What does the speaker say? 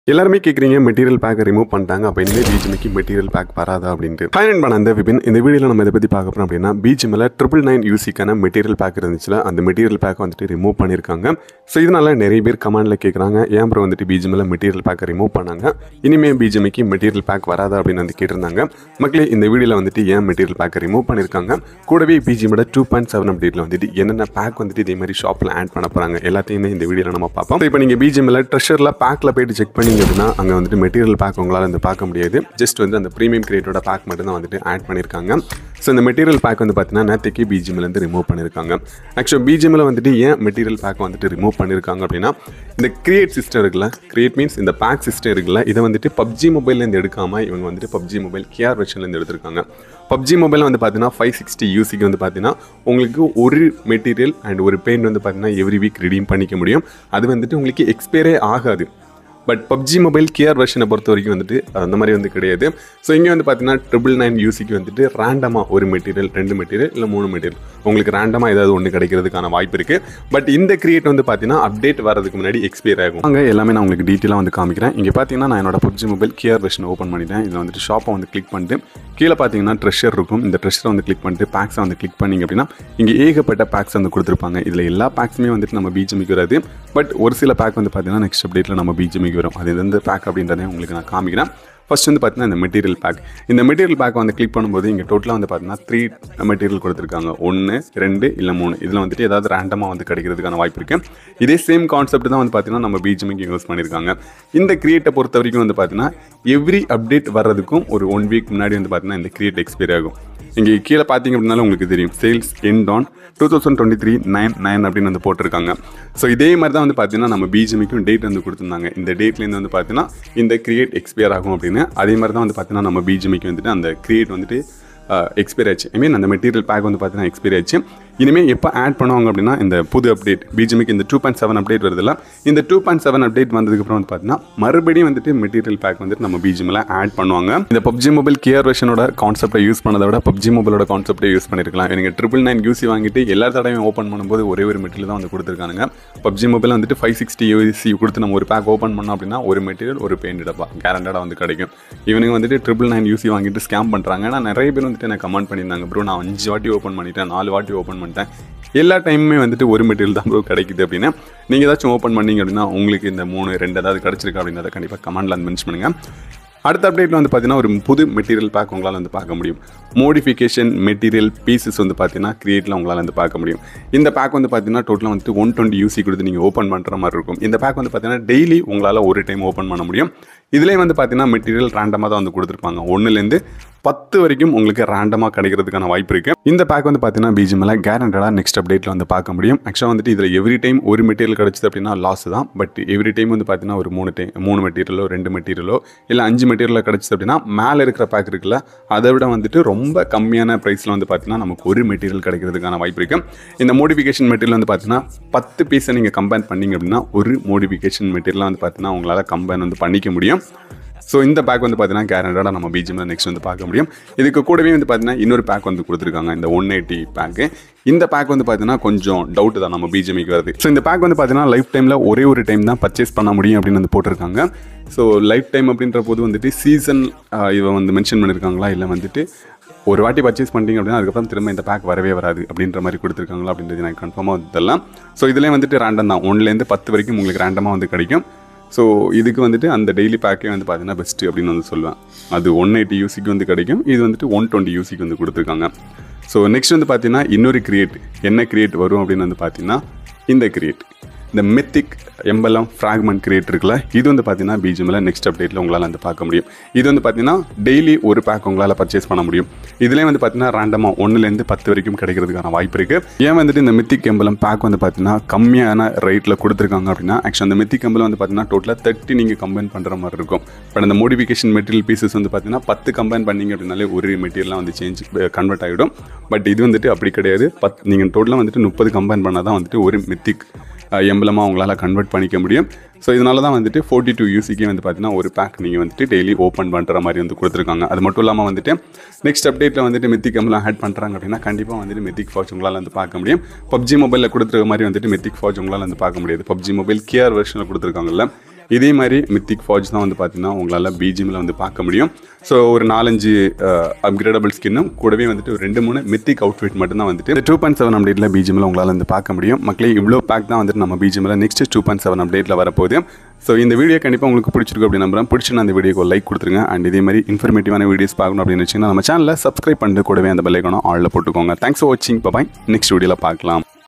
எல்லாருமே கேட்குறீங்க மெட்டீரியல் பேக்கை ரிமூவ் பண்ணிட்டாங்க அப்போ இனிமேல் பிஜிஎம்க்கு மெட்டீரியல் பேக் வராதா அப்படின்ட்டு ஃபைன் பண்ண அந்த விபின் இந்த வீடியோவில் நம்ம இதை பற்றி பார்க்க போகிறோம் அப்படின்னா பிஜிஎம்ல ட்ரிபிள் நைன் யூசிக்கான மெட்டீரியல் பேக் இருந்துச்சுல அந்த மெட்டீரியல் பேக் வந்துட்டு ரிமூவ் பண்ணியிருக்காங்க ஸோ இதனால நிறைய பேர் கமெண்டில் கேட்குறாங்க ஏன் அப்புறம் வந்துட்டு பிஜிஎம்ல மெட்டீரியல் பேக்கை ரிமூவ் பண்ணாங்க இனிமேல் பிஜிஎம்க்கு மெட்டீரியல் பேக் வராதா அப்படின்னு வந்து கேட்டிருந்தாங்க மக்களே இந்த வீடியோவில் வந்துட்டு ஏன் மெட்டீரியல் பேக்கை ரிமூவ் பண்ணியிருக்காங்க கூடவே பிஜிஎம்மோட டூ பாயிண்ட் செவன் அப்டேட்டில் வந்துட்டு என்னென்ன பேக் வந்துட்டு இதே மாதிரி ஷாப்பில் ஆட் பண்ண போகிறாங்க எல்லாத்தையுமே இந்த வீடியோவில் நம்ம பார்ப்போம் இப்போ நீங்கள் பிஜிஎம்ல ட்ரெஷரில் பேக்கில் போயிட்டு செக் பண்ணீங்க அப்படின்னா அங்கே வந்துட்டு மெட்டீரியல் பேக் உங்களால் வந்து பார்க்க முடியாது ஜஸ்ட் வந்து அந்த ப்ரீமியம் கிரியேட்டோட பேக் மட்டும் தான் வந்துட்டு ஆட் பண்ணியிருக்காங்க ஸோ இந்த மெட்டீரியல் பேக் வந்து பார்த்தீங்கன்னா நேற்றுக்கு பிஜிஎம்லேருந்து ரிமூவ் பண்ணியிருக்காங்க ஆக்சுவலாக பிஜிஎம்ல வந்துட்டு ஏன் மெட்டீரியல் பேக் வந்துட்டு ரிமூவ் பண்ணியிருக்காங்க அப்படின்னா இந்த கிரியேட் சிஸ்டம் இருக்குல்ல கிரியேட் மீன்ஸ் இந்த பேக் சிஸ்டம் இருக்குல்ல இதை வந்துட்டு பப்ஜி மொபைல்லேருந்து எடுக்காமல் இவங்க வந்துட்டு பப்ஜி மொபைல் கேஆர் வெர்ஷன்லேருந்து எடுத்திருக்காங்க பப்ஜி மொபைல் வந்து பார்த்தீங்கன்னா ஃபைவ் சிக்ஸ்டி யூசிக்கு வந்து பார்த்தீங்கன்னா உங்களுக்கு ஒரு மெட்டீரியல் அண்ட் ஒரு பெயிண்ட் வந்து பார்த்தீங்கன்னா எவ்ரி வீக் ரிடீம் பண்ணிக்க முடியும் அது வந்துட்டு உங்களுக்கு எக்ஸ்பயரே ஆகாது பட் பப்ஜி மொபைல் கேஆர் வெர்ஷனை பொறுத்த வரைக்கும் வந்துட்டு அந்த மாதிரி வந்து கிடையாது ஸோ இங்கே வந்து பார்த்தீங்கன்னா ட்ரிபிள் நைன் யூசிக்கு வந்துட்டு ரேண்டமாக ஒரு மெட்டீரியல் ரெண்டு மெட்டீரியல் இல்லை மூணு மெட்டீரியல் உங்களுக்கு ரேண்டமாக ஏதாவது ஒன்று கிடைக்கிறதுக்கான வாய்ப்பு இருக்குது பட் இந்த கிரியேட் வந்து பார்த்தீங்கன்னா அப்டேட் வரதுக்கு முன்னாடி எக்ஸ்பயர் ஆகும் அங்கே எல்லாமே நான் உங்களுக்கு டீட்டெயிலாக வந்து காமிக்கிறேன் இங்கே பார்த்தீங்கன்னா நான் என்னோட PUBG mobile KR version open பண்ணிட்டேன் இதில் வந்துட்டு ஷாப்பை வந்து கிளிக் பண்ணிட்டு கீழே பார்த்தீங்கன்னா ட்ரெஷர் இருக்கும் இந்த ட்ரெஷரை வந்து கிளிக் பண்ணிட்டு பேக்ஸை வந்து கிளிக் பண்ணிங்க அப்படின்னா இங்கே ஏகப்பட்ட பேக்ஸ் வந்து கொடுத்துருப்பாங்க இதில் எல்லா பேக்ஸுமே வந்துட்டு நம்ம பிஜிமிக்கு வராது பட் ஒரு சில பேக் வந்து பார்த்தீங்கன்னா நெக்ஸ்ட் அப்டேட்டில் நம்ம பிஜிமிக்கு வரும் அது எந்த பேக் அப்படின்றதே உங்களுக்கு நான் காமிக்கிறேன் ஃபர்ஸ்ட் வந்து பார்த்தீங்கன்னா இந்த மெட்டீரியல் பேக் இந்த மெட்டீரியல் பேக் வந்து கிளிக் பண்ணும்போது இங்கே டோட்டலாக வந்து பார்த்தீங்கன்னா த்ரீ மெட்டீரியல் கொடுத்துருக்காங்க ஒன்று ரெண்டு இல்லை மூணு இதில் வந்துட்டு ஏதாவது ரேண்டமாக வந்து கிடைக்கிறதுக்கான வாய்ப்பு இருக்குது இதே சேம் கான்செப்ட் தான் வந்து பார்த்தீங்கன்னா நம்ம பிஜிமிக்கு யூஸ் பண்ணியிருக்காங்க இந்த கிரியேட்டை பொறுத்த வரைக்கும் வந்து பார்த்தீங்கன்னா எவ்ரி அப்டேட் வர்றதுக்கும் ஒரு ஒன் வீக் முன்னாடி வந்து பார்த்தீங்கன்னா இந்த கிரியேட் எக்ஸ்பைரி ஆகும் இங்கே கீழே பார்த்தீங்க அப்படின்னாலும் உங்களுக்கு தெரியும் sales end on two thousand twenty three nine nine அப்படின்னு வந்து போட்டிருக்காங்க ஸோ இதே மாதிரி தான் வந்து பார்த்தீங்கன்னா நம்ம பிஜிமிக்கும் டேட் வந்து கொடுத்துருந்தாங்க இந்த டேட்லேருந்து வந்து பார்த்தீங்கன்னா இந்த கிரியேட் எக்ஸ்பயர் ஆகும் அப்படின்னு அதே மாதிரி தான் வந்து பார்த்தீங்கன்னா நம்ம பிஜிமிக்கு வந்துட்டு அந்த கிரியேட் வந்துட்டு எக்ஸ்பைரி ஆச்சு ஐ மீன் அந்த மெட்டீரியல் பேக் வந்து பார்த்தீங்கன்னா எக்ஸ்பைரி ஆச்சு இனிமேல் எப்போ ஆட் பண்ணுவாங்க அப்படின்னா இந்த புது அப்டேட் பிஜிமிக்கு இந்த டூ பாயிண்ட் செவன் அப்டேட் வருதுல்ல இந்த டூ பாயிண்ட் செவன் அப்டேட் வந்ததுக்கப்புறம் வந்து பார்த்தீங்கன்னா மறுபடியும் வந்துட்டு மெட்டீரியல் பேக் வந்துட்டு நம்ம பிஜிமில் ஆட் பண்ணுவாங்க இந்த பப்ஜி மொபைல் கேஆர் வெர்ஷனோட கான்செப்டை யூஸ் பண்ணதை விட பப்ஜி மொபைலோட கான்செப்டை யூஸ் பண்ணிருக்கலாம் எனக்கு ட்ரிபிள் நைன் யூசி வாங்கிட்டு எல்லா தடவையும் ஓப்பன் பண்ணும்போது ஒரே ஒரு மெட்டீரியல் தான் வந்து கொடுத்துருக்காங்க பப்ஜி மொபைல் வந்துட்டு ஃபைவ் சிக்ஸ்டி யூசி கொடுத்து நம்ம ஒரு பேக் ஓப்பன் பண்ணோம் அப்படின்னா ஒரு மெட்டீரியல் ஒரு பெயிண்ட் டப்பா கேரண்டடாக வந்து கிடைக்கும் இவனுங்க வந்துட்டு ட்ரிபிள் நைன் யூசி வாங்கிட்டு ஸ்கேம் பண்ணுறாங்க ஆனால் நிறைய பேர் வந்துட்டு எனக்கு கமெண்ட் பண்ணியிருந்தாங்க ப்ரோ நான் அஞ்சு வாட்டி ஓப்பன் பண்ணிட்டேன் நாலு வாட்டி ஓப்பன் பண்ணிட்டேன் எல்லா டைமுமே வந்துட்டு ஒரு மெட்டீரியல் தான் ப்ரோ கிடைக்குது அப்படின்னா நீங்கள் ஏதாச்சும் ஓப்பன் பண்ணீங்க அப்படின்னா உங்களுக்கு இந்த மூணு ரெண்டு ஏதாவது கிடச்சிருக்கா அப்படின்றத கண்டிப்பாக கமெண்ட்ல வந்து மென்ஷன் பண்ணுங்கள் அடுத்த அப்டேட்டில் வந்து பார்த்தீங்கன்னா ஒரு புது மெட்டீரியல் பேக் உங்களால் வந்து பார்க்க முடியும் மோடிஃபிகேஷன் மெட்டீரியல் பீசஸ் வந்து பார்த்தீங்கன்னா கிரியேட்டில் உங்களால் வந்து பார்க்க முடியும் இந்த பேக் வந்து பார்த்தீங்கன்னா டோட்டலாக வந்துட்டு ஒன் டுவெண்ட்டி யூசி கொடுத்து நீங்கள் ஓப்பன் பண்ணுற மாதிரி இருக்கும் இந்த பேக் வந்து பார்த்தீங்கன்னா டெய்லி உங்களால் ஒரு டைம் ஓப்பன் பண்ண முடியும் இதுலேயே வந்து பார்த்தீங்கன்னா மெட்டீரியல் ரேண்டமாக தான் வந்து கொடுத்துருப்பாங்க ஒன்றுலேருந்து பத்து வரைக்கும் உங்களுக்கு ரேண்டமாக கிடைக்கிறதுக்கான வாய்ப்பு இருக்குது இந்த பேக் வந்து பார்த்தீங்கன்னா பிஜிஎம்ல கேரண்டடாக நெக்ஸ்ட் அப்டேட்டில் வந்து பார்க்க முடியும் ஆக்சுவலாக வந்துட்டு இதில் எவ்ரி டைம் ஒரு மெட்டீரியல் கிடச்சிது அப்படின்னா லாஸ் தான் பட் எவ்ரி டைம் வந்து பார்த்தீங்கன்னா ஒரு மூணு டைம் மூணு மெட்டீரியலோ ரெண்டு மெட்டீரியலோ இல்லை அஞ்சு மெட்டீரியலோ கிடச்சிது அப்படின்னா மேலே இருக்கிற பேக் இருக்குல்ல அதை விட வந்துட்டு ரொம்ப கம்மியான ப்ரைஸில் வந்து பார்த்தீங்கன்னா நமக்கு ஒரு மெட்டீரியல் கிடைக்கிறதுக்கான வாய்ப்பு இருக்குது இந்த மோடிஃபிகேஷன் மெட்டீரியல் வந்து பார்த்தீங்கன்னா பத்து பீஸை நீங்கள் கம்பைன் பண்ணீங்க அப்படின்னா ஒரு மோடிஃபிகேஷன் மெட்டீரியலாக வந்து பார்த்தீங்கன்னா உங்களால் கம்பைன் வந்து பண்ணிக்க முடியும் ஸோ இந்த பேக் வந்து பார்த்தீங்கன்னா கேரண்டாக நம்ம பிஜிஎம்ல நெக்ஸ்ட் வந்து பார்க்க முடியும் இதுக்கு கூடவே வந்து பார்த்தீங்கன்னா இன்னொரு பேக் வந்து கொடுத்துருக்காங்க இந்த ஒன் எயிட்டி பேக்கு இந்த பேக் வந்து பார்த்தீங்கன்னா கொஞ்சம் டவுட் தான் நம்ம பிஜிஎம்க்கு வருது ஸோ இந்த பேக் வந்து பார்த்தீங்கன்னா லைஃப் டைமில் ஒரே ஒரு டைம் தான் பர்ச்சேஸ் பண்ண முடியும் அப்படின்னு வந்து போட்டிருக்காங்க ஸோ லைஃப் டைம் அப்படின்ற போது வந்துட்டு சீசன் இவன் வந்து மென்ஷன் பண்ணியிருக்காங்களா இல்லை வந்துட்டு ஒரு வாட்டி பர்ச்சேஸ் பண்ணிட்டீங்க அப்படின்னா அதுக்கப்புறம் திரும்ப இந்த பேக் வரவே வராது அப்படின்ற மாதிரி கொடுத்துருக்காங்களா அப்படின்றது எனக்கு கன்ஃபார்மாக இதெல்லாம் ஸோ இதுலேயே வந்துட்டு ரேண்டம் தான் ஒன்லேருந்து பத்து வரைக்கும் உங்களுக்கு ரேண்டமாக வந்து கிடைக்கும் ஸோ இதுக்கு வந்துட்டு அந்த டெய்லி பேக்கே வந்து பார்த்தீங்கன்னா பெஸ்ட்டு அப்படின்னு வந்து சொல்லுவேன் அது ஒன் எயிட்டி யூசிக்கு வந்து கிடைக்கும் இது வந்துட்டு ஒன் டுவெண்ட்டி யூசிக்கு வந்து கொடுத்துருக்காங்க ஸோ நெக்ஸ்ட் வந்து பார்த்தீங்கன்னா இன்னொரு கிரியேட் என்ன கிரியேட் வரும் அப்படின்னு வந்து பார்த்தீங்கன்னா இந்த கிரியேட் இந்த மெத்திக் எம்பலம் ஃப்ராக்மெண்ட் கிரியேட் இருக்குல்ல இது வந்து பார்த்தீங்கன்னா பிஜிஎம்ல நெக்ஸ்ட் அப்டேட்டில் உங்களால் வந்து பார்க்க முடியும் இது வந்து பார்த்தீங்கன்னா டெய்லி ஒரு பேக் உங்களால் பர்ச்சேஸ் பண்ண முடியும் இதுலேயே வந்து பார்த்தீங்கன்னா ரேண்டமாக ஒன்றுலேருந்து பத்து வரைக்கும் கிடைக்கிறதுக்கான வாய்ப்பு இருக்குது ஏன் வந்துட்டு இந்த மித்திக் எம்பலம் பேக் வந்து பார்த்தீங்கன்னா கம்மியான ரேட்டில் கொடுத்துருக்காங்க அப்படின்னா ஆக்சுவலி அந்த மித்திக் எம்பலம் வந்து பார்த்தீங்கன்னா டோட்டலாக தேர்ட்டி நீங்கள் கம்பைன் பண்ணுற மாதிரி இருக்கும் பட் அந்த மோடிஃபிகேஷன் மெட்டீரியல் பீசஸ் வந்து பார்த்தீங்கன்னா பத்து கம்பைன் பண்ணீங்க அப்படின்னாலே ஒரு மெட்டீரியலாக வந்து சேஞ்ச் கன்வெர்ட் ஆகிடும் பட் இது வந்துட்டு அப்படி கிடையாது பத் நீங்கள் டோட்டலாக வந்துட்டு முப்பது கம்பைன் பண்ணால் தான் வந்துட்டு ஒரு மித்திக் எம்பலமாக உங்களால் கன்வெர்ட் பண்ணிக்க முடியும் ஸோ இதனால தான் வந்துட்டு ஃபோர்ட்டி டூ யூசிக்கே வந்து பார்த்தீங்கன்னா ஒரு பேக் நீங்கள் வந்துட்டு டெய்லி ஓப்பன் பண்ணுற மாதிரி வந்து கொடுத்துருக்காங்க அது மட்டும் இல்லாமல் வந்துட்டு நெக்ஸ்ட் அப்டேட்டில் வந்துட்டு மித்திக் எம்பலம் ஆட் பண்ணுறாங்க அப்படின்னா கண்டிப்பாக வந்துட்டு மித்திக் ஃபார்ச் உங்களால் வந்து பார்க்க முடியும் பப்ஜி மொபைலில் கொடுத்துருக்க மாதிரி வந்துட்டு மித்திக் ஃபார்ச் உங்களால் வந்து பார்க்க முடியாது பப்ஜி மொபைல் கேஆர் வெர்ஷனில் கொடுத்துருக்காங்கல்ல இதே மாதிரி மித்திக் ஃபார்ஜ் தான் வந்து பார்த்தீங்கன்னா உங்களால் பிஜிஎம்மில் வந்து பார்க்க முடியும் ஸோ ஒரு நாலஞ்சு அப்கிரேடபிள் ஸ்கின்னும் கூடவே வந்துட்டு ஒரு ரெண்டு மூணு மித்திக் அவுட்ஃபிட் மட்டும் தான் வந்துட்டு டூ பாயிண்ட் செவன் அப்டேட்டில் பிஜிஎம்மில் உங்களால் வந்து பார்க்க முடியும் மக்களே இவ்வளோ பேக் தான் வந்துட்டு நம்ம பிஜிஎம்மில் நெக்ஸ்ட் டூ பாயிண்ட் செவன் அப்டேட்டில் வரப்போகுது ஸோ இந்த வீடியோ கண்டிப்பாக உங்களுக்கு பிடிச்சிருக்கு அப்படின்னு நம்புறேன் பிடிச்சிருந்தா அந்த வீடியோக்கு லைக் கொடுத்துருங்க அண்ட் இதே மாதிரி இன்ஃபர்மேட்டிவான வீடியோஸ் பார்க்கணும் அப்படின்னு வச்சிங்கன்னா நம்ம சேனலில் சப்ஸ்கிரைப் பண்ணிட்டு கூடவே அந்த பெல்லைக்கான ஆளில் போட்டுக்கோங்க தேங்க்ஸ் ஃபார் வாட்சிங் பாய் நெக்ஸ்ட் வீடியோவில் பார்க்கலாம்